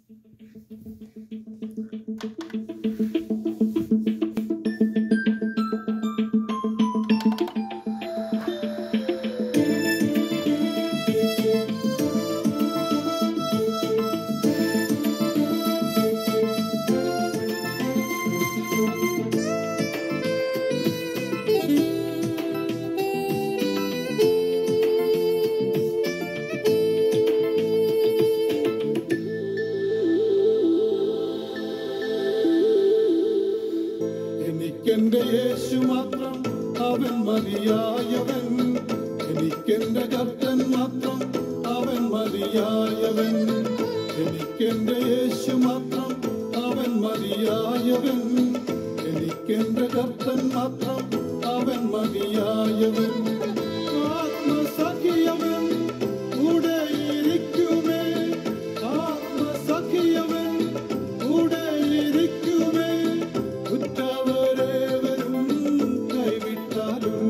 എനിക്കെന്റെ യേശു മാത്രം അവൻ മതിയായവൻ എനിക്കെന്റെ കർത്തൻ മാത്രം അവൻ മതിയായവൻ എനിക്കെന്റെ യേശു മാത്രം അവൻ മതിയായവൻ എനിക്കെന്റെ കർത്തൻ മാത്രം അവൻ മതിയായവൻ ആത്മസഖിയവൻ കൂടെ ഇരിക്കുമേ ആത്മസഖിയവൻ കൂടെ ഇരിക്കുമേ ഉറ്റവരേവരും കൈവിട്ടാലും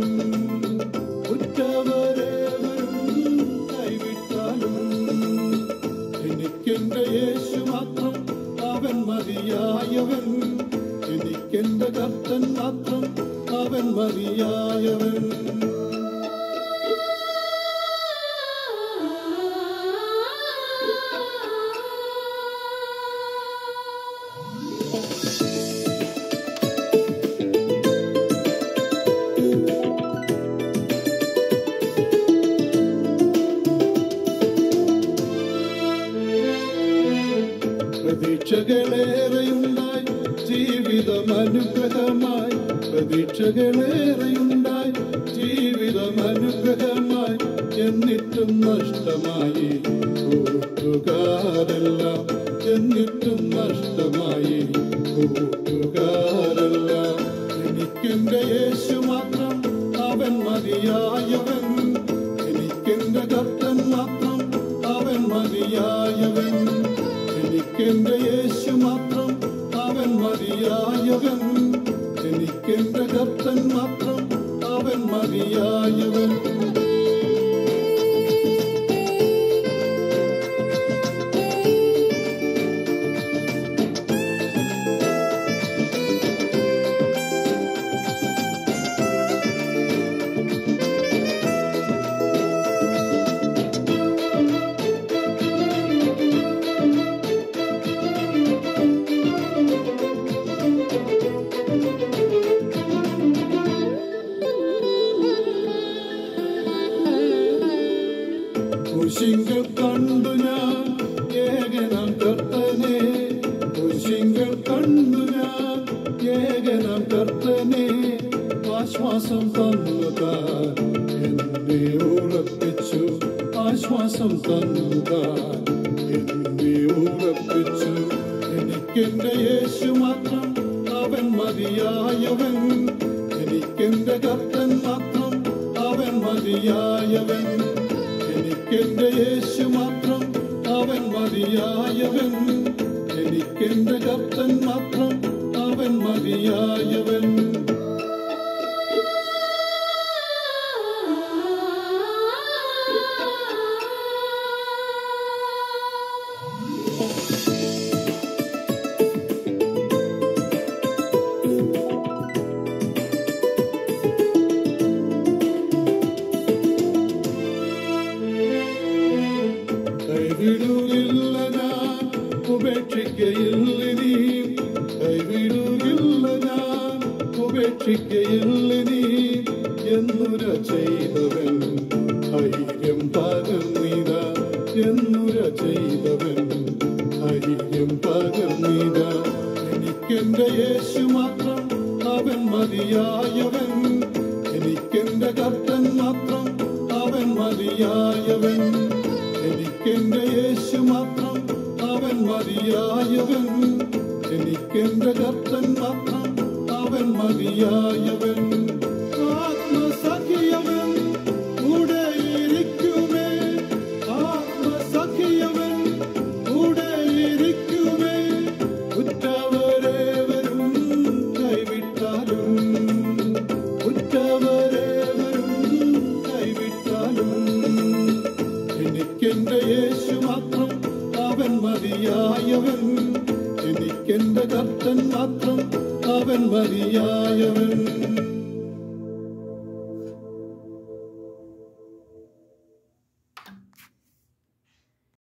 ഉറ്റവരേവരും കൈവിട്ടാലും എനിക്കെന്റെ യേശു മാത്രം അവൻ മതിയായവൻ എനിക്കെന്റെ കർത്തൻ മാത്രം അവൻ മതിയായവൻ പ്രതീക്ഷകളേറെയുണ്ടായി ജീവിതം അനുഗ്രഹമായി പ്രതീക്ഷകളേറെയുണ്ടായി ജീവിതം അനുഗ്രഹമായി എന്നിട്ടും നഷ്ടമായി കൂട്ടുകാരെല്ലാം എന്നിട്ടും നഷ്ടമായി കൂട്ടുകാരെല്ലാം എനിക്കെന്റെ യേശു മാത്രം അവൻ മതിയായവൻ എനിക്കെന്റെ കർത്തൻ മാത്രം അവൻ മതിയായവൻ എനിക്കെന്റെ യേശു മാത്രം അവൻ മതിയായവൻ എനിക്കെന്റെ കർത്തൻ മാത്രം അവൻ മതിയായവൻ കുശിങ്കൾ കണ്ടു ഞാൻ ഏകനാം കർത്തനെ കുശിങ്കൾ കണ്ടു ഞാൻ ഏകനാം കർത്തനെ ആശ്വാസം തന്നുതാൻ എന്നെ ഉറപ്പിച്ചു ആശ്വാസം തന്നുതാൻ എന്നെ ഉറപ്പിച്ചു എനിക്കെന്റെ യേശു മാത്രം അവൻ മതിയായവൻ എനിക്കെന്റെ കർത്തൻ മാത്രം അവൻ മതിയായവൻ എനിക്കെന്റെ യേശു മാത്രം അവൻ മതിയായവൻ എനിക്കെന്റെ കർത്തൻ മാത്രം അവൻ മതിയായവൻ കൈവിടുകില്ല ഞാൻ ഉപേക്ഷിക്കയില്ല നീ കൈവിടുകില്ല ഞാൻ ഉപേക്ഷിക്കയില്ല നീ എന്നുര ചെയ്തവൻ ധൈര്യം പകർന്നിത എന്നുര ചെയ്തവൻ ധൈര്യം പകർന്നിത എനിക്കെന്റെ യേശു മാത്രം അവൻ മതിയായവൻ എനിക്കെന്റെ കർത്തൻ മാത്രം അവൻ മതിയായവൻ എനിക്കെന്റെ യേശു മാത്രം അവൻ മതിയായവൻ എനിക്കെന്റെ കർത്തൻ മാത്രം അവൻ മതിയായവൻ ആത്മസഖിയവൻ കൂടെ ഇരിക്കുമേ ആത്മസഖിയവൻ കൂടെ ഇരിക്കുമേ ഉറ്റവരേവരും കൈവിട്ടാലും ഉറ്റവരേവരും കൈവിട്ടാലും എനിക്കെന്റെ യേശു മാത്രം അവൻ മതിയായവൻ എനിക്കെന്റെ കർത്തൻ മാത്രം അവൻ മതിയായവൻ